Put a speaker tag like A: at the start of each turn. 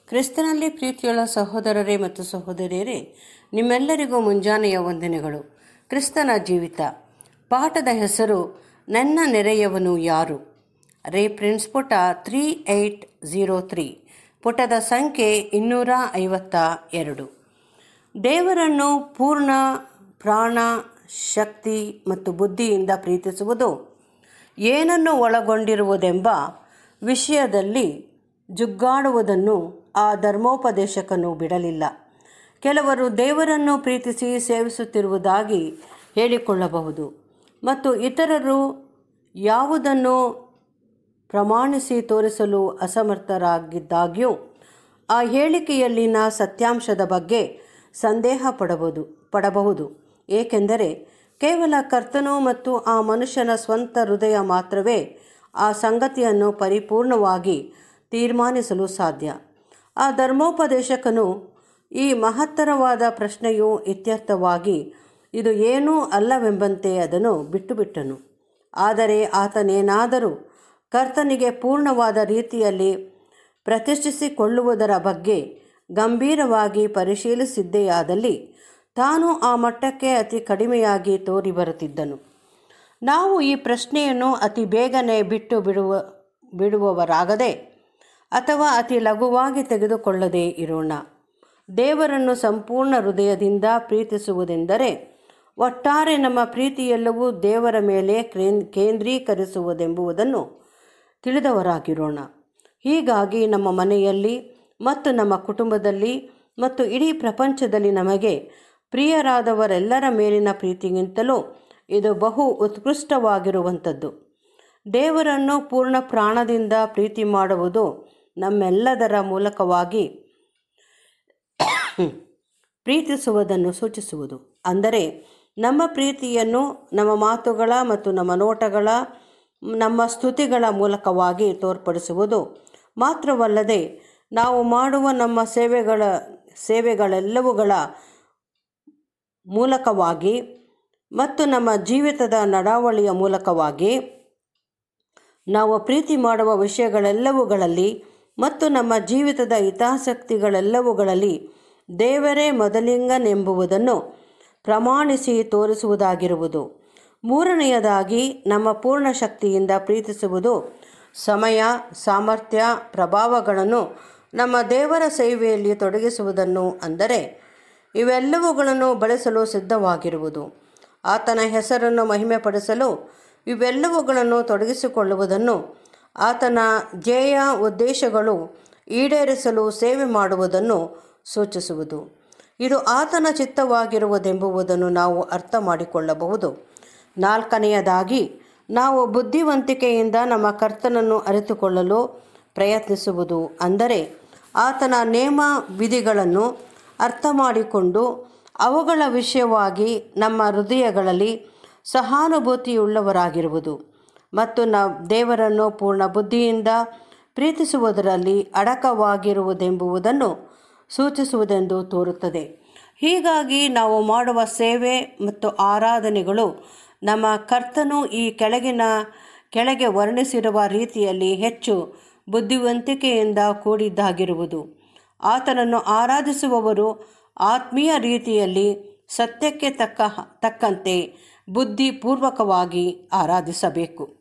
A: ಕ್ರಿಸ್ತನಲ್ಲಿ ಪ್ರೀತಿಯುಳ್ಳ ಸಹೋದರರೇ ಮತ್ತು ಸಹೋದರಿಯರೇ ನಿಮ್ಮೆಲ್ಲರಿಗೂ ಮುಂಜಾನೆಯ ವಂದನೆಗಳು ಕ್ರಿಸ್ತನ ಜೀವಿತ ಪಾಠದ ಹೆಸರು ನನ್ನ ನೆರೆಯವನು ಯಾರು ರೇಫ್ರೆನ್ಸ್ ಪುಟ ತ್ರೀ ಏಯ್ಟ್ ಝೀರೋ ತ್ರೀ ಪುಟದ ಸಂಖ್ಯೆ ಇನ್ನೂರ ಐವತ್ತ ಎರಡು ದೇವರನ್ನು ಪೂರ್ಣ ಪ್ರಾಣ ಶಕ್ತಿ ಮತ್ತು ಬುದ್ಧಿಯಿಂದ ಪ್ರೀತಿಸುವುದು ಏನನ್ನು ಒಳಗೊಂಡಿರುವುದೆಂಬ ವಿಷಯದಲ್ಲಿ ಜುಗ್ಗಾಡುವುದನ್ನು ಆ ಧರ್ಮೋಪದೇಶಕನು ಬಿಡಲಿಲ್ಲ ಕೆಲವರು ದೇವರನ್ನು ಪ್ರೀತಿಸಿ ಸೇವಿಸುತ್ತಿರುವುದಾಗಿ ಹೇಳಿಕೊಳ್ಳಬಹುದು ಮತ್ತು ಇತರರು ಯಾವುದನ್ನು ಪ್ರಮಾಣಿಸಿ ತೋರಿಸಲು ಅಸಮರ್ಥರಾಗಿದ್ದಾಗ್ಯೂ ಆ ಹೇಳಿಕೆಯಲ್ಲಿನ ಸತ್ಯಾಂಶದ ಬಗ್ಗೆ ಸಂದೇಹ ಪಡಬಹುದು ಪಡಬಹುದು ಏಕೆಂದರೆ ಕೇವಲ ಕರ್ತನು ಮತ್ತು ಆ ಮನುಷ್ಯನ ಸ್ವಂತ ಹೃದಯ ಮಾತ್ರವೇ ಆ ಸಂಗತಿಯನ್ನು ಪರಿಪೂರ್ಣವಾಗಿ ತೀರ್ಮಾನಿಸಲು ಸಾಧ್ಯ ಆ ಧರ್ಮೋಪದೇಶಕನು ಈ ಮಹತ್ತರವಾದ ಪ್ರಶ್ನೆಯು ಇತ್ಯರ್ಥವಾಗಿ ಇದು ಏನೂ ಅಲ್ಲವೆಂಬಂತೆ ಅದನ್ನು ಬಿಟ್ಟುಬಿಟ್ಟನು ಆದರೆ ಆತನೇನಾದರೂ ಕರ್ತನಿಗೆ ಪೂರ್ಣವಾದ ರೀತಿಯಲ್ಲಿ ಪ್ರತಿಷ್ಠಿಸಿಕೊಳ್ಳುವುದರ ಬಗ್ಗೆ ಗಂಭೀರವಾಗಿ ಪರಿಶೀಲಿಸಿದ್ದೆಯಾದಲ್ಲಿ ತಾನು ಆ ಮಟ್ಟಕ್ಕೆ ಅತಿ ಕಡಿಮೆಯಾಗಿ ತೋರಿ ಬರುತ್ತಿದ್ದನು ನಾವು ಈ ಪ್ರಶ್ನೆಯನ್ನು ಅತಿ ಬೇಗನೆ ಬಿಟ್ಟು ಬಿಡುವ ಬಿಡುವವರಾಗದೆ ಅಥವಾ ಅತಿ ಲಘುವಾಗಿ ತೆಗೆದುಕೊಳ್ಳದೆ ಇರೋಣ ದೇವರನ್ನು ಸಂಪೂರ್ಣ ಹೃದಯದಿಂದ ಪ್ರೀತಿಸುವುದೆಂದರೆ ಒಟ್ಟಾರೆ ನಮ್ಮ ಪ್ರೀತಿಯೆಲ್ಲವೂ ದೇವರ ಮೇಲೆ ಕೇಂದ್ರೀಕರಿಸುವುದೆಂಬುದನ್ನು ತಿಳಿದವರಾಗಿರೋಣ ಹೀಗಾಗಿ ನಮ್ಮ ಮನೆಯಲ್ಲಿ ಮತ್ತು ನಮ್ಮ ಕುಟುಂಬದಲ್ಲಿ ಮತ್ತು ಇಡೀ ಪ್ರಪಂಚದಲ್ಲಿ ನಮಗೆ ಪ್ರಿಯರಾದವರೆಲ್ಲರ ಮೇಲಿನ ಪ್ರೀತಿಗಿಂತಲೂ ಇದು ಬಹು ಉತ್ಕೃಷ್ಟವಾಗಿರುವಂಥದ್ದು ದೇವರನ್ನು ಪೂರ್ಣ ಪ್ರಾಣದಿಂದ ಪ್ರೀತಿ ಮಾಡುವುದು ನಮ್ಮೆಲ್ಲದರ ಮೂಲಕವಾಗಿ ಪ್ರೀತಿಸುವುದನ್ನು ಸೂಚಿಸುವುದು ಅಂದರೆ ನಮ್ಮ ಪ್ರೀತಿಯನ್ನು ನಮ್ಮ ಮಾತುಗಳ ಮತ್ತು ನಮ್ಮ ನೋಟಗಳ ನಮ್ಮ ಸ್ತುತಿಗಳ ಮೂಲಕವಾಗಿ ತೋರ್ಪಡಿಸುವುದು ಮಾತ್ರವಲ್ಲದೆ ನಾವು ಮಾಡುವ ನಮ್ಮ ಸೇವೆಗಳ ಸೇವೆಗಳೆಲ್ಲವುಗಳ ಮೂಲಕವಾಗಿ ಮತ್ತು ನಮ್ಮ ಜೀವಿತದ ನಡಾವಳಿಯ ಮೂಲಕವಾಗಿ ನಾವು ಪ್ರೀತಿ ಮಾಡುವ ವಿಷಯಗಳೆಲ್ಲವುಗಳಲ್ಲಿ ಮತ್ತು ನಮ್ಮ ಜೀವಿತದ ಹಿತಾಸಕ್ತಿಗಳೆಲ್ಲವುಗಳಲ್ಲಿ ದೇವರೇ ಮೊದಲಿಂಗನೆಂಬುದನ್ನು ಪ್ರಮಾಣಿಸಿ ತೋರಿಸುವುದಾಗಿರುವುದು ಮೂರನೆಯದಾಗಿ ನಮ್ಮ ಪೂರ್ಣ ಶಕ್ತಿಯಿಂದ ಪ್ರೀತಿಸುವುದು ಸಮಯ ಸಾಮರ್ಥ್ಯ ಪ್ರಭಾವಗಳನ್ನು ನಮ್ಮ ದೇವರ ಸೇವೆಯಲ್ಲಿ ತೊಡಗಿಸುವುದನ್ನು ಅಂದರೆ ಇವೆಲ್ಲವುಗಳನ್ನು ಬಳಸಲು ಸಿದ್ಧವಾಗಿರುವುದು ಆತನ ಹೆಸರನ್ನು ಮಹಿಮೆಪಡಿಸಲು ಇವೆಲ್ಲವುಗಳನ್ನು ತೊಡಗಿಸಿಕೊಳ್ಳುವುದನ್ನು ಆತನ ಧ್ಯೇಯ ಉದ್ದೇಶಗಳು ಈಡೇರಿಸಲು ಸೇವೆ ಮಾಡುವುದನ್ನು ಸೂಚಿಸುವುದು ಇದು ಆತನ ಚಿತ್ತವಾಗಿರುವುದೆಂಬುದನ್ನು ನಾವು ಅರ್ಥ ಮಾಡಿಕೊಳ್ಳಬಹುದು ನಾಲ್ಕನೆಯದಾಗಿ ನಾವು ಬುದ್ಧಿವಂತಿಕೆಯಿಂದ ನಮ್ಮ ಕರ್ತನನ್ನು ಅರಿತುಕೊಳ್ಳಲು ಪ್ರಯತ್ನಿಸುವುದು ಅಂದರೆ ಆತನ ನೇಮ ವಿಧಿಗಳನ್ನು ಅರ್ಥ ಮಾಡಿಕೊಂಡು ಅವುಗಳ ವಿಷಯವಾಗಿ ನಮ್ಮ ಹೃದಯಗಳಲ್ಲಿ ಸಹಾನುಭೂತಿಯುಳ್ಳವರಾಗಿರುವುದು ಮತ್ತು ನ ದೇವರನ್ನು ಪೂರ್ಣ ಬುದ್ಧಿಯಿಂದ ಪ್ರೀತಿಸುವುದರಲ್ಲಿ ಅಡಕವಾಗಿರುವುದೆಂಬುದನ್ನು ಸೂಚಿಸುವುದೆಂದು ತೋರುತ್ತದೆ ಹೀಗಾಗಿ ನಾವು ಮಾಡುವ ಸೇವೆ ಮತ್ತು ಆರಾಧನೆಗಳು ನಮ್ಮ ಕರ್ತನು ಈ ಕೆಳಗಿನ ಕೆಳಗೆ ವರ್ಣಿಸಿರುವ ರೀತಿಯಲ್ಲಿ ಹೆಚ್ಚು ಬುದ್ಧಿವಂತಿಕೆಯಿಂದ ಕೂಡಿದ್ದಾಗಿರುವುದು ಆತನನ್ನು ಆರಾಧಿಸುವವರು ಆತ್ಮೀಯ ರೀತಿಯಲ್ಲಿ ಸತ್ಯಕ್ಕೆ ತಕ್ಕ ತಕ್ಕಂತೆ ಬುದ್ಧಿಪೂರ್ವಕವಾಗಿ ಆರಾಧಿಸಬೇಕು